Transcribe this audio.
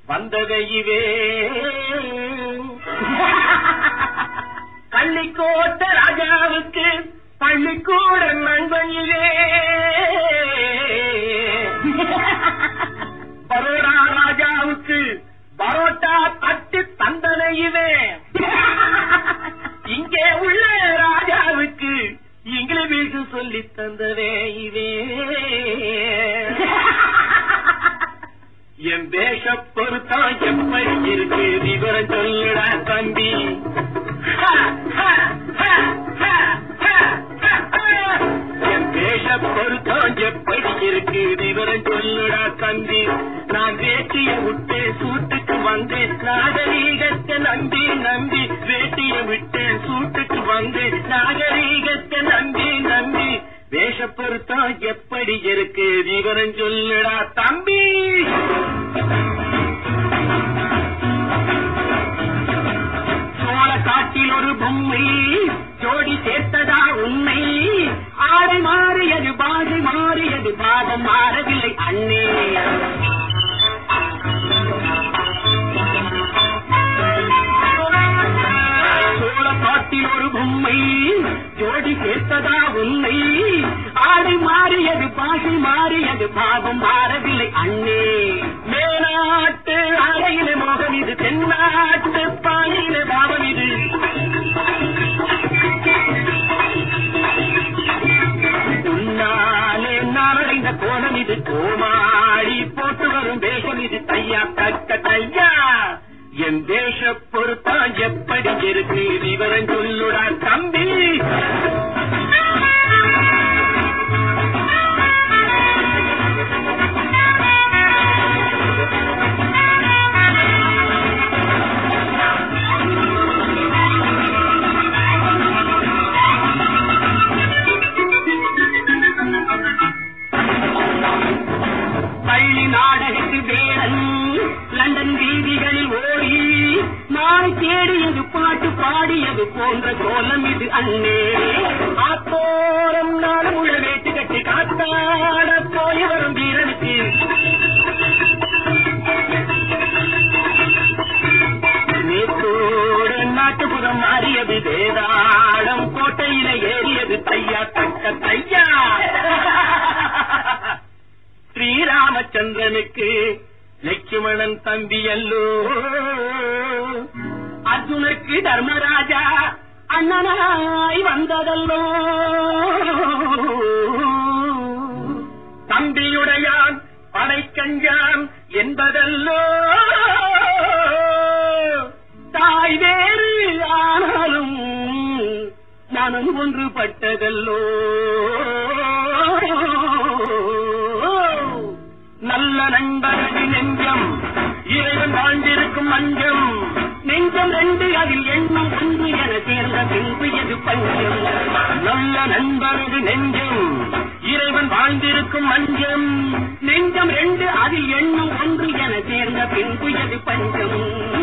வந்ததையுவே பள்ளிக்கோட்ட ராஜாவுக்கு பள்ளிக்கூட நண்பனிலே பரோடா ராஜாவுக்கு பரோட்டா தட்டு தந்தனையுவே இங்கே உள்ள ராஜாவுக்கு இங்கிலீஷ் சொல்லி தந்ததே இவே என் தேச பொருத்தம் எப்படி இருக்கு விவரம் சொல்லுடா தம்பி ஹா, ஹா, ஹா, ஹா, ஹா, ஹா, ஹா. என் தேச பொருத்தம் எப்படி இருக்கு விவரம் சொல்லுடா தம்பி நான் வேட்டிய விட்டு சூட்டுக்கு வந்தேன் நாகரீகத்தை நம்பி நம்பி வேட்டிய விட்டு சூட்டுக்கு வந்தேன் நாகரீகத்தை நம்பி நம்பி வேஷ பொருத்தம் எப்படி இருக்கு விவரம் சொல்லுடா தம்பி சோழ காட்டில் ஒரு பொம்மை ஜோடி சேர்த்ததா உண்மை ஆடை மாறியது பாதை மாறியது பாவம் மாறவில்லை அண்ணே சோழ காட்டில் ஒரு பொம்மை ஜோடி சேர்த்ததா உண்மை ஆடை மாறியது பாஷை மாறியது பாவம் மாறவில்லை அண்ணே மேநாட்டு அறையில மோகம் இது தென்னாட்டு பாயில பாவம் இது உன்னாலே நாளடைந்த கோலம் இது கோமாளி போட்டு வரும் வேஷம் இது தையா தக்க தையா என் தேச பொறுத்தான் எப்படி இருக்கு விவரம் சொல்லுடா தம்பி பள்ளி நாடகத்து வேடன் லண்டன் வீதிகளில் ஓடி நாளை தேடியது பாட்டு பாடியது போன்ற கோலம் இது அண்ணே ஆத்தோரம் நாளும் உள்ள வேட்டு கட்டி காத்தாட போய் வரும் வீரனுக்கு நேத்தோடு நாட்டுப்புறம் மாறியது வேதாளம் கோட்டையில ஏறியது தையா தக்க தையா ஸ்ரீராமச்சந்திரனுக்கு லட்சுமணன் தம்பி அல்லோ அர்ஜுனருக்கு தர்மராஜா அண்ணனாய் வந்ததல்லோ தம்பியுடையான் படைக்கஞ்சான் என்பதல்லோ தாய் வேறு ஆனாலும் மனம் ஒன்றுபட்டதல்லோ நல்ல நண்பரது நெஞ்சம் இறைவன் வாழ்ந்திருக்கும் மஞ்சம் நெஞ்சம் ரெண்டு அதில் எண்ணம் ஒன்று என சேர்ந்த பின்பு எது பஞ்சம் நல்ல நண்பரது நெஞ்சம் இறைவன் வாழ்ந்திருக்கும் மஞ்சம் நெஞ்சம் ரெண்டு அதில் எண்ணம் ஒன்று என சேர்ந்த பின்பு எது பஞ்சம்